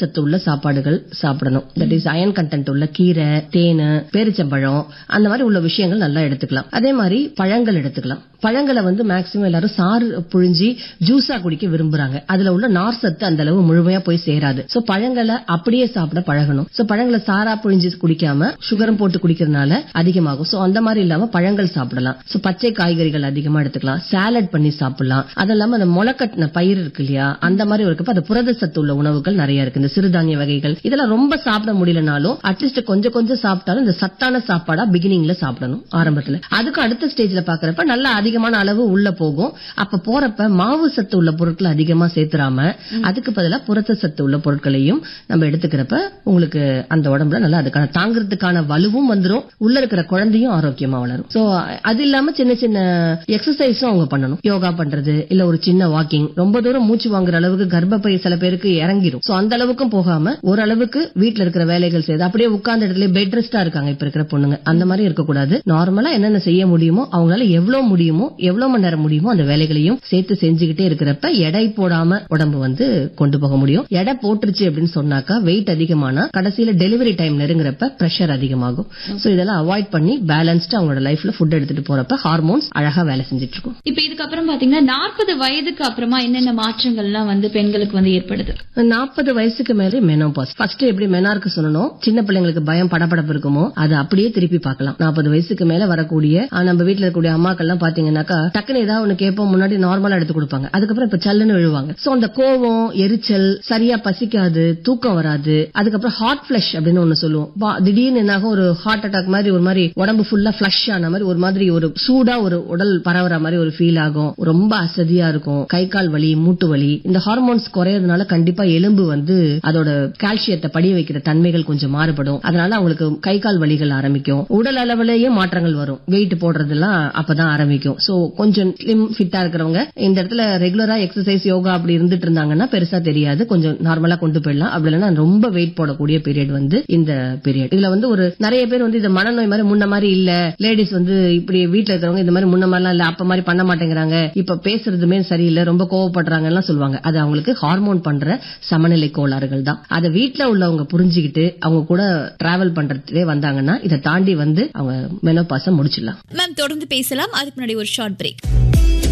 சத்து உள்ள சாப்பாடுகள் சாப்பிடணும் தட் இஸ் அயன் கண்டென்ட் உள்ள கீரை தேனு பேரிச்சம்பழம் அந்த மாதிரி உள்ள விஷயங்கள் நல்லா எடுத்துக்கலாம் அதே மாதிரி பழங்கள் எடுத்துக்கலாம் பழங்களை வந்து மேக்சிமம் எல்லாரும் சாறு புழிஞ்சி ஜூஸா குடிக்க விரும்புறாங்க அதுல உள்ள நார் சத்து அந்த அளவு முழுமையா போய் சேராது சோ பழங்களை அப்படியே சாப்பிட பழகணும் சோ பழங்களை சாரா புழிஞ்சு குடிக்காம சுகரும் போட்டு குடிக்கிறதுனால அதிகமாகும் சோ அந்த மாதிரி இல்லாம பழங்கள் சாப்பிடலாம் சோ பச்சை காய்கறிகள் அதிகமா எடுத்துக்கலாம் சாலட் பண்ணி சாப்பிடலாம் அது இல்லாம அந்த முளைக்கட்டின பயிர் இருக்கு இல்லையா அந்த மாதிரி இருக்கப்ப அது புரத சத்து உள்ள உணவுகள் நிறைய இருக்கு இந்த சிறுதானிய வகைகள் இதெல்லாம் ரொம்ப சாப்பிட முடியலனாலும் அட்லீஸ்ட் கொஞ்சம் கொஞ்சம் சாப்பிட்டாலும் இந்த சத்தான சாப்பாடா பிகினிங்ல சாப்பிடணும் ஆரம்பத்துல அதுக்கு அடுத்த ஸ்டேஜ்ல பாக்குறப்ப நல்ல அதிகமான அளவு உள்ள போகும் அப்ப போறப்ப மாவு சத்து உள்ள பொருட்கள் அதிகமா சேர்த்துறாம அதுக்கு பதிலா புரத சத்து உள்ள பொருட்களையும் நம்ம எடுத்துக்கிறப்ப உங்களுக்கு அந்த உடம்புல நல்லா அதுக்கான தாங்கிறதுக்கான வலுவும் வந்துரும் உள்ள இருக்கிற குழந்தையும் ஆரோக்கியமா வளரும் சோ அது இல்லாம சின்ன சின்ன எக்ஸசைஸும் அவங்க பண்ணணும் யோகா பண்றது இல்ல ஒரு சின்ன வாக்கிங் ரொம்ப தூரம் மூச்சு வாங்குற அளவுக்கு கர்ப்பப்பை சில பேருக்கு இறங்கிரும் சோ அந்த அளவுக்கும் போகாம ஓரளவுக்கு வீட்ல இருக்கிற வேலைகள் செய்து அப்படியே உட்கார்ந்த இடத்துல பெட் ரெஸ்டா இருக்காங்க இப்ப இருக்கிற பொண்ணுங்க அந்த மாதிரி இருக்கக்கூடாது நார்மலா என்னென்ன செய்ய முடியுமோ அவங்களால எவ்வளவு முடியுமோ எவ்வளவு மணி நேரம் முடியுமோ அந்த வேலைகளையும் சேர்த்து செஞ்சுக்கிட்டே இருக்கிறப்ப எடை போடாம உடம்பு வந்து கொண்டு போக முடியும் எடை போட்டுருச்சு அப்படின்னு சொன்னாக்கா வெயிட் அதிகமானா கடைசியில டெலிவரி டைம் நெருங்குறப்ப பிரஷர் அதிகமாகும் சோ இதெல்லாம் அவாய்ட் பண்ணி பேலன்ஸ்டா அவங்களோட லைஃப்ல ஃபுட் எடுத்துட்டு போறப்ப ஹார்மோன்ஸ் அழகா வேலை செஞ்சுட்டு இருக்கும் இப்ப இதுக்கப்புறம் பாத்தீங்கன்னா நாற்பது வயதுக்கு அப்புறமா என்னென்ன மாற்றங்கள்லாம் வந்து பெண்களுக்கு வந்து ஏற்படுது நாற்பது வயசுக்கு மேலே மெனோபாஸ் ஃபர்ஸ்ட் எப்படி மெனாருக்கு சொல்லணும் சின்ன பிள்ளைங்களுக்கு பயம் படபடப்பு இருக்குமோ அது அப்படியே திருப்பி பார்க்கலாம் நாற்பது வயசுக்கு மேல வரக்கூடிய ஆ, நம்ம வீட்ல இருக்கக்கூடிய அம்மாக்கள் எல்லாம் பாத்தீங்கன்னாக்கா டக்குனு ஏதாவது ஒண்ணு கேட்போம் முன்னாடி நார்மலா எடுத்து கொடுப்பாங்க அதுக்கப்புறம் இப்ப சல்லுன்னு விழுவாங்க சோ அந்த கோவம் எரிச்சல் சரியா பசிக்காது தூக்கம் வராது அதுக்கப்புறம் ஹார்ட் ஃபிளஷ் அப்படின்னு ஒண்ணு சொல்லுவோம் பா- திடீர்னு என்னாகும் ஒரு ஹார்ட் அட்டாக் மாதிரி ஒரு மாதிரி உடம்பு ஃபுல்லா ஃபிளஷ் ஆன மாதிரி ஒரு மாதிரி ஒரு சூடா ஒரு உடல் பரவுற மாதிரி ஒரு ஃபீல் ஆகும் ரொம்ப அசதியா இருக்கும் கை கால் வலி மூட்டு வலி இந்த ஹார்மோன்ஸ் குறையறதுனால கண்டிப்பா எலும்பு வந்து அதோட கால்சியத்தை படிய வைக்கிற தன்மைகள் கொஞ்சம் மாறுபடும் அதனால அவங்களுக்கு கை கால் வலிகள் ஆரம்பிக்கும் உடல் அளவுலயே மாற்றங்கள் வரும் வெயிட் போடுறதெல்லாம் அப்பதான் ஆரம்பிக்கும் சோ கொஞ்சம் ஸ்லிம் ஃபிட்டா இருக்கிறவங்க இந்த இடத்துல ரெகுலரா எக்ஸசைஸ் யோகா அப்படி இருந்துட்டு இருந்தாங்கன்னா பெருசா தெரியாது கொஞ்சம் நார்மலா கொண்டு போயிடலாம் அப்படி இல்லைன்னா ரொம்ப வெயிட் போடக்கூடிய பீரியட் வந்து இந்த பீரியட் இதுல வந்து ஒரு நிறைய பேர் வந்து இந்த மனநோய் மாதிரி முன்ன மாதிரி இல்ல லேடிஸ் வந்து இப்படி வீட்ல இருக்கிறவங்க இந்த மாதிரி முன்ன மாதிரிலாம் இல்ல அப்ப மாதிரி பண்ண மாட்டேங்கிறாங்க இப்ப பேசுறதுமே சரியில்லை ரொம்ப கோவப்படுறாங்க எல்லாம் சொல்லுவாங்க அது அவங்களுக்கு ஹார்மோன் பண்ற சமநிலை கோளாறுகள் தான் அதை வீட்ல உள்ளவங்க புரிஞ்சுக்கிட்டு அவங்க கூட டிராவல் பண்றதுலே வந்தாங்கன்னா இதை தாண்டி வந்து அவங்க மெனோபாஸ முடிச்சிடலாம் மேம் தொடர்ந்து பேசலாம் அதுக்கு முன்னாடி ஒரு ஷார்ட் பிரேக்